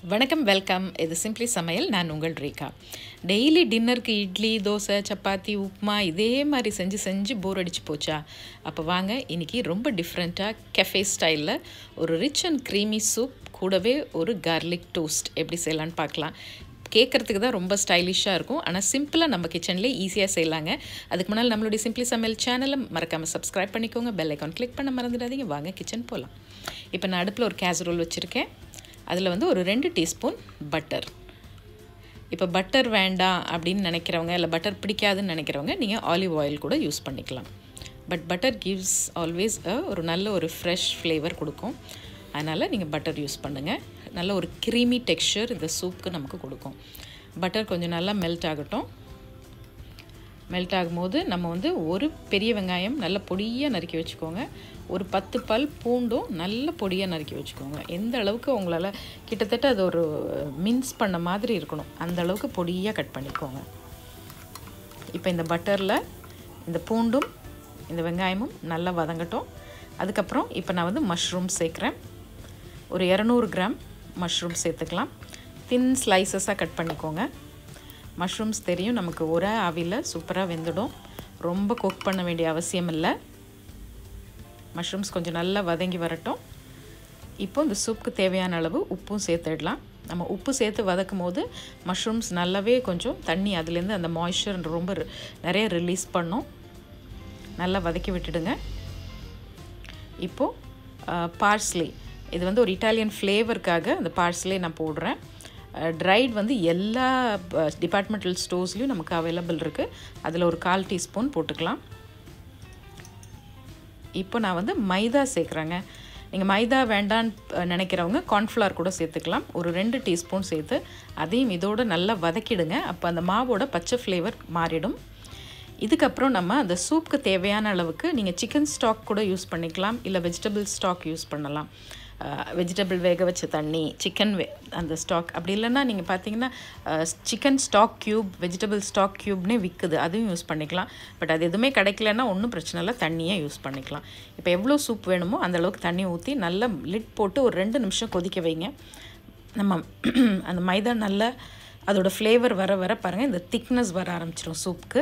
வணக்கம் வெல்கம் இது சிம்பிளி சமையல் நான் உங்கள் ரேகா டெய்லி டின்னருக்கு இட்லி தோசை சப்பாத்தி உப்புமா இதே மாதிரி செஞ்சு செஞ்சு போர் அடிச்சு போச்சா அப்போ வாங்க இன்றைக்கி ரொம்ப டிஃப்ரெண்ட்டாக கெஃபே ஸ்டைலில் ஒரு ரிச் அண்ட் க்ரீமி சூப் கூடவே ஒரு கார்லிக் டோஸ்ட் எப்படி செய்யலான்னு பார்க்கலாம் கேட்குறதுக்கு தான் ரொம்ப ஸ்டைலிஷாக இருக்கும் ஆனால் சிம்பிளாக நம்ம கிச்சன்லேயே ஈஸியாக செய்யலாங்க அதுக்கு முன்னால் நம்மளுடைய சிம்பிளி சமையல் சேனலை மறக்காமல் சப்ஸ்கிரைப் பண்ணிக்கோங்க பெல் ஐக்கான் கிளிக் பண்ண மறந்துடாதீங்க வாங்க கிச்சன் போகலாம் இப்போ நான் அடுப்பில் ஒரு கேசரோல் வச்சுருக்கேன் அதில் வந்து ஒரு ரெண்டு டீஸ்பூன் பட்டர் இப்போ பட்டர் வேண்டாம் அப்படின்னு நினைக்கிறவங்க இல்லை பட்டர் பிடிக்காதுன்னு நினைக்கிறவங்க நீங்கள் ஆலிவ் ஆயில் கூட யூஸ் பண்ணிக்கலாம் but butter gives always uh ஒரு நல்ல ஒரு ஃப்ரெஷ் ஃப்ளேவர் கொடுக்கும் அதனால் நீங்கள் பட்டர் யூஸ் பண்ணுங்கள் நல்ல ஒரு க்ரீமி டெக்ஸ்சர் இந்த சூப்புக்கு நமக்கு கொடுக்கும் பட்டர் கொஞ்சம் நல்லா மெல்ட் ஆகட்டும் மெல்ட் ஆகும்போது நம்ம வந்து ஒரு பெரிய வெங்காயம் நல்ல பொடியாக நறுக்கி வச்சுக்கோங்க ஒரு பத்து பல் பூண்டும் நல்ல பொடியாக நறுக்கி வச்சுக்கோங்க எந்த அளவுக்கு உங்களால் கிட்டத்தட்ட அது ஒரு மின்ஸ் பண்ண மாதிரி இருக்கணும் அந்த அளவுக்கு பொடியாக கட் பண்ணிக்கோங்க இப்போ இந்த பட்டரில் இந்த பூண்டும் இந்த வெங்காயமும் நல்லா வதங்கட்டும் அதுக்கப்புறம் இப்போ நான் வந்து மஷ்ரூம் சேர்க்குறேன் ஒரு இரநூறு கிராம் மஷ்ரூம் சேர்த்துக்கலாம் தின் ஸ்லைசஸாக கட் பண்ணிக்கோங்க மஷ்ரூம்ஸ் தெரியும் நமக்கு ஒரே ஆவியில் சூப்பராக வெந்துடும் ரொம்ப குக் பண்ண வேண்டிய அவசியம் இல்லை மஷ்ரூம்ஸ் கொஞ்சம் நல்லா வதங்கி வரட்டும் இப்போ இந்த சூப்புக்கு தேவையான அளவு உப்பும் சேர்த்துடலாம் நம்ம உப்பு சேர்த்து வதக்கும் போது மஷ்ரூம்ஸ் நல்லாவே கொஞ்சம் தண்ணி அதுலேருந்து அந்த மாய்ஸ்சர் ரொம்ப நிறைய ரிலீஸ் பண்ணும் நல்லா வதக்கி விட்டுடுங்க இப்போது பார்ஸ்லி இது வந்து ஒரு இட்டாலியன் ஃப்ளேவருக்காக அந்த பார்ஸ்லே நான் போடுறேன் ட்ரைட் வந்து எல்லா டிபார்ட்மெண்டல் ஸ்டோர்ஸ்லேயும் நமக்கு அவைலபிள் இருக்குது அதில் ஒரு கால் டீஸ்பூன் போட்டுக்கலாம் இப்போ நான் வந்து மைதா சேர்க்குறேங்க நீங்கள் மைதா வேண்டான்னு நினைக்கிறவங்க கார்ன்ஃப்ளவர் கூட சேர்த்துக்கலாம் ஒரு ரெண்டு டீஸ்பூன் சேர்த்து அதையும் இதோடு நல்லா வதக்கிடுங்க அப்போ அந்த மாவோட பச்சை ஃப்ளேவர் மாறிடும் இதுக்கப்புறம் நம்ம அந்த சூப்புக்கு தேவையான அளவுக்கு நீங்கள் சிக்கன் ஸ்டாக் கூட யூஸ் பண்ணிக்கலாம் இல்லை வெஜிடபிள் ஸ்டாக் யூஸ் பண்ணலாம் வெஜிடபிள் வேக வச்ச தண்ணி சிக்கன் வே அந்த ஸ்டாக் அப்படி இல்லைன்னா நீங்கள் பார்த்தீங்கன்னா chicken stock cube vegetable stock க்யூப்னே விற்குது அதுவும் யூஸ் பண்ணிக்கலாம் பட் அது எதுவுமே கிடைக்கலன்னா ஒன்றும் பிரச்சனை இல்லை தண்ணியே யூஸ் பண்ணிக்கலாம் இப்போ எவ்வளோ சூப் வேணுமோ அந்த அளவுக்கு தண்ணி ஊற்றி நல்லா லிட் போட்டு ஒரு ரெண்டு நிமிஷம் கொதிக்க வைங்க நம்ம அந்த மைதா நல்லா அதோட ஃப்ளேவர் வர வர பாருங்கள் இந்த திக்னஸ் வர ஆரம்பிச்சிடும் சூப்புக்கு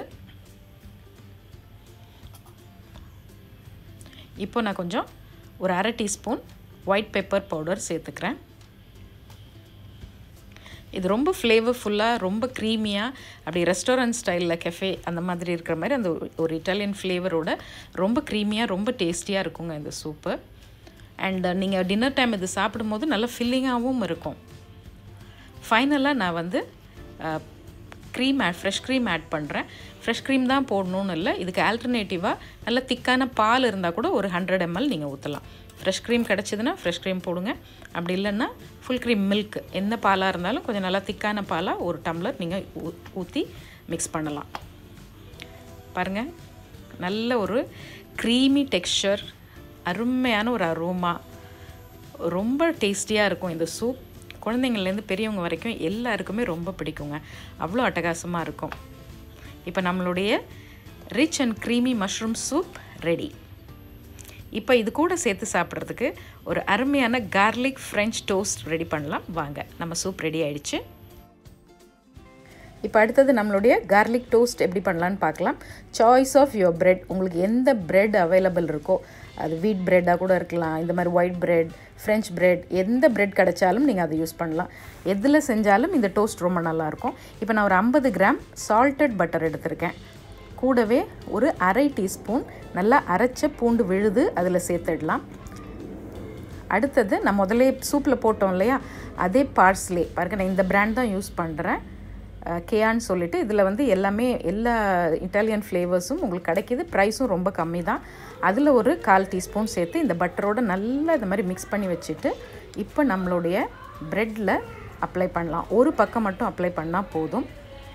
இப்போ நான் கொஞ்சம் ஒரு அரை டீஸ்பூன் ஒயிட் பெப்பர் பவுடர் சேர்த்துக்கிறேன் இது ரொம்ப ஃப்ளேவர்ஃபுல்லாக ரொம்ப க்ரீமியாக அப்படி ரெஸ்டாரண்ட் ஸ்டைலில் கெஃபே அந்த மாதிரி இருக்கிற மாதிரி அந்த ஒரு இட்டாலியன் ஃப்ளேவரோட ரொம்ப க்ரீமியாக ரொம்ப டேஸ்டியாக இருக்குங்க இந்த சூப்பு அண்ட் நீங்கள் டின்னர் டைம் இது சாப்பிடும்போது நல்லா ஃபில்லிங்காகவும் இருக்கும் ஃபைனலாக நான் வந்து cream add fresh cream add பண்ணுறேன் ஃப்ரெஷ் க்ரீம் தான் போடணும்னு இல்லை இதுக்கு ஆல்டர்னேட்டிவாக நல்ல திக்கான பால் இருந்தால் கூட ஒரு ஹண்ட்ரட் எம்எல் நீங்கள் ஊற்றலாம் ஃப்ரெஷ் க்ரீம் கிடச்சிதுன்னா ஃப்ரெஷ் க்ரீம் போடுங்க அப்படி இல்லைன்னா ஃபுல் க்ரீம் மில்க் எந்த பாலாக இருந்தாலும் கொஞ்சம் நல்லா திக்கான பாலாக ஒரு டம்ளர் நீங்கள் ஊற்றி மிக்ஸ் பண்ணலாம் பாருங்கள் நல்ல ஒரு க்ரீமி டெக்ஸ்சர் அருமையான ஒரு அரோமா ரொம்ப டேஸ்டியாக இருக்கும் இந்த சூப் குழந்தைங்கள்லேருந்து பெரியவங்க வரைக்கும் எல்லாருக்குமே ரொம்ப பிடிக்குங்க அவ்வளோ அட்டகாசமாக இருக்கும் இப்போ நம்மளுடைய rich and creamy mushroom soup ready இப்போ இது கூட சேர்த்து சாப்பிட்றதுக்கு ஒரு அருமையான கார்லிக் ஃப்ரெஞ்ச் டோஸ்ட் ரெடி பண்ணலாம் வாங்க நம்ம சூப் ரெடி ஆயிடுச்சு இப்போ அடுத்தது நம்மளுடைய கார்லிக் டோஸ்ட் எப்படி பண்ணலான்னு பார்க்கலாம் சாய்ஸ் ஆஃப் யுவர் பிரெட் உங்களுக்கு எந்த பிரெட் அவைலபிள் இருக்கோ அது வீட் ப்ரெட்டாக கூட இருக்கலாம் இந்த மாதிரி ஒயிட் ப்ரெட் ஃப்ரெஞ்ச் ப்ரெட் எந்த ப்ரெட் கிடைச்சாலும் நீங்கள் அதை யூஸ் பண்ணலாம் எதில் செஞ்சாலும் இந்த டோஸ்ட் ரொம்ப நல்லாயிருக்கும் இப்போ நான் ஒரு ஐம்பது கிராம் சால்டட் பட்டர் எடுத்திருக்கேன் கூடவே ஒரு அரை டீஸ்பூன் நல்லா அரைச்ச பூண்டு விழுது அதில் சேர்த்துடலாம் அடுத்தது நான் முதலே சூப்பில் போட்டோம் இல்லையா அதே பார்ஸ்லே பாருங்க நான் இந்த பிராண்ட் தான் யூஸ் பண்ணுறேன் கேயான்னு சொல்லிட்டு இதில் வந்து எல்லாமே எல்லா இட்டாலியன் ஃப்ளேவர்ஸும் உங்களுக்கு கிடைக்கிது ப்ரைஸும் ரொம்ப கம்மி தான் அதில் ஒரு கால் டீஸ்பூன் சேர்த்து இந்த பட்டரோடு நல்லா இந்த மாதிரி மிக்ஸ் பண்ணி வச்சுட்டு இப்போ நம்மளுடைய ப்ரெட்டில் அப்ளை பண்ணலாம் ஒரு பக்கம் மட்டும் அப்ளை பண்ணால் போதும்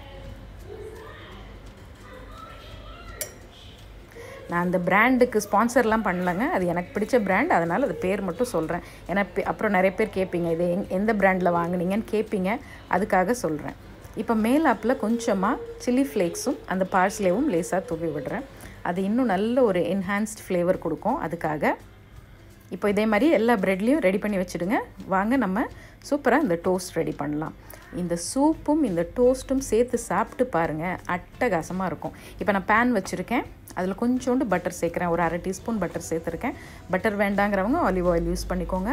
நான் அந்த பிராண்டுக்கு ஸ்பான்சர்லாம் பண்ணலங்க அது எனக்கு பிடிச்ச பிராண்ட் அதனால் அது பேர் மட்டும் சொல்கிறேன் ஏன்னா அப்புறம் நிறைய பேர் கேட்பீங்க இது எங் எந்த பிராண்டில் வாங்கினீங்கன்னு கேட்பீங்க அதுக்காக சொல்கிறேன் இப்போ மேலாப்பில் கொஞ்சமாக சில்லி ஃப்ளேக்ஸும் அந்த பார்ஸ்லேவும் லேஸாக தூவி விடுறேன் அது இன்னும் நல்ல ஒரு என்ஹான்ஸ்ட் ஃப்ளேவர் கொடுக்கும் அதுக்காக இப்போ இதே மாதிரி எல்லா ப்ரெட்லேயும் ரெடி பண்ணி வச்சுடுங்க வாங்க நம்ம சூப்பராக இந்த டோஸ்ட் ரெடி பண்ணலாம் இந்த சூப்பும் இந்த டோஸ்ட்டும் சேர்த்து சாப்பிட்டு பாருங்கள் அட்டகாசமாக இருக்கும் இப்போ நான் பேன் வச்சுருக்கேன் அதில் கொஞ்சோண்டு பட்டர் சேர்க்குறேன் ஒரு அரை டீஸ்பூன் பட்டர் சேர்த்துருக்கேன் பட்டர் வேண்டாங்கிறவங்க ஆலிவ் ஆயில் யூஸ் பண்ணிக்கோங்க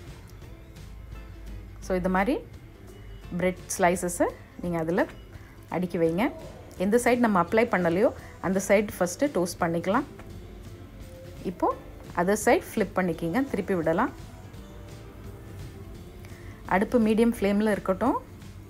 ஸோ இது மாதிரி ப்ரெட் ஸ்லைசஸை நீங்கள் அதில் அடுக்கி வைங்க எந்த சைடு நம்ம அப்ளை பண்ணலையோ அந்த சைடு ஃபஸ்ட்டு டோஸ்ட் பண்ணிக்கலாம் இப்போது அதர் சைட் ஃப்ளிப் பண்ணிக்கிங்க திருப்பி விடலாம் அடுப்பு மீடியம் ஃப்ளேமில் இருக்கட்டும்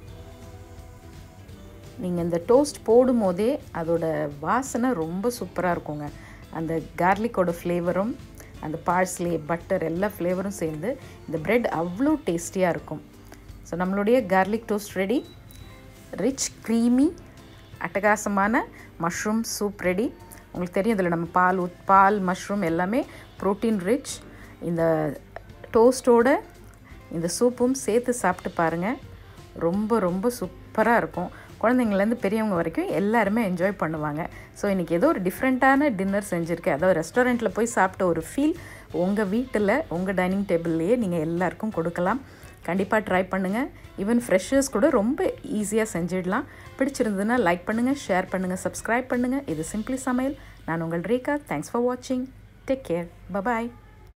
நீங்கள் இந்த டோஸ்ட் போடும் போதே அதோட வாசனை ரொம்ப சூப்பராக இருக்குங்க அந்த கார்லிக்கோட ஃப்ளேவரும் அந்த பார்ஸ்லி பட்டர் எல்லா ஃப்ளேவரும் சேர்ந்து இந்த ப்ரெட் அவ்வளோ டேஸ்டியாக இருக்கும் ஸோ நம்மளுடைய garlic toast ready rich creamy அட்டகாசமான மஷ்ரூம் சூப் ரெடி உங்களுக்கு தெரியும் இதில் நம்ம பால் ஊத் பால் மஷ்ரூம் எல்லாமே ப்ரோட்டீன் ரிச் இந்த டோஸ்ட்டோட இந்த சூப்பும் சேர்த்து சாப்பிட்டு பாருங்கள் ரொம்ப ரொம்ப சூப்பராக இருக்கும் குழந்தைங்கள்லேருந்து பெரியவங்க வரைக்கும் எல்லாருமே என்ஜாய் பண்ணுவாங்க ஸோ இன்றைக்கி ஏதோ ஒரு டிஃப்ரெண்ட்டான டின்னர் செஞ்சுருக்கேன் அதாவது ரெஸ்டாரண்ட்டில் போய் சாப்பிட்ட ஒரு ஃபீல் உங்கள் வீட்டில் உங்கள் டைனிங் டேபிள்லேயே நீங்கள் எல்லாருக்கும் கொடுக்கலாம் கண்டிப்பாக ட்ரை பண்ணுங்கள் ஈவன் ஃப்ரெஷர்ஸ் கூட ரொம்ப ஈஸியாக செஞ்சிடலாம் பிடிச்சிருந்ததுன்னா லைக் பண்ணுங்கள் ஷேர் பண்ணுங்கள் சப்ஸ்கிரைப் பண்ணுங்கள் இது சிம்பிளி சமையல் நான் உங்கள் ரேகா தேங்க்ஸ் ஃபார் வாட்சிங் டேக் கேர் பபாய்